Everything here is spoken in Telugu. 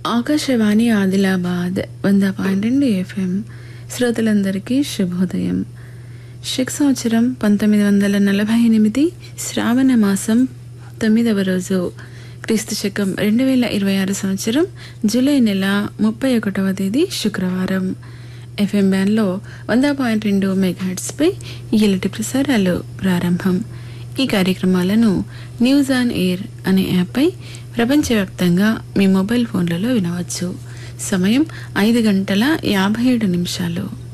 ఆకాశవాణి ఆదిలాబాద్ వంద పాయింట్ రెండు ఎఫ్ఎం శ్రోతలందరికీ శుభోదయం శక్ సంవత్సరం పంతొమ్మిది వందల నలభై ఎనిమిది శ్రావణ మాసం తొమ్మిదవ రోజు క్రీస్తు శకం రెండు వేల ఇరవై ఆరు సంవత్సరం జూలై నెల ముప్పై ఒకటవ తేదీ శుక్రవారం ఎఫ్ఎం బ్యాన్లో వంద పాయింట్ రెండు మెగాహెట్స్పై ఈలటి ప్రసారాలు ప్రారంభం ఈ కార్యక్రమాలను న్యూస్ ఆన్ ఎయిర్ అనే యాప్పై ప్రపంచవ్యాప్తంగా మీ మొబైల్ ఫోన్లలో వినవచ్చు సమయం ఐదు గంటల యాభై ఏడు నిమిషాలు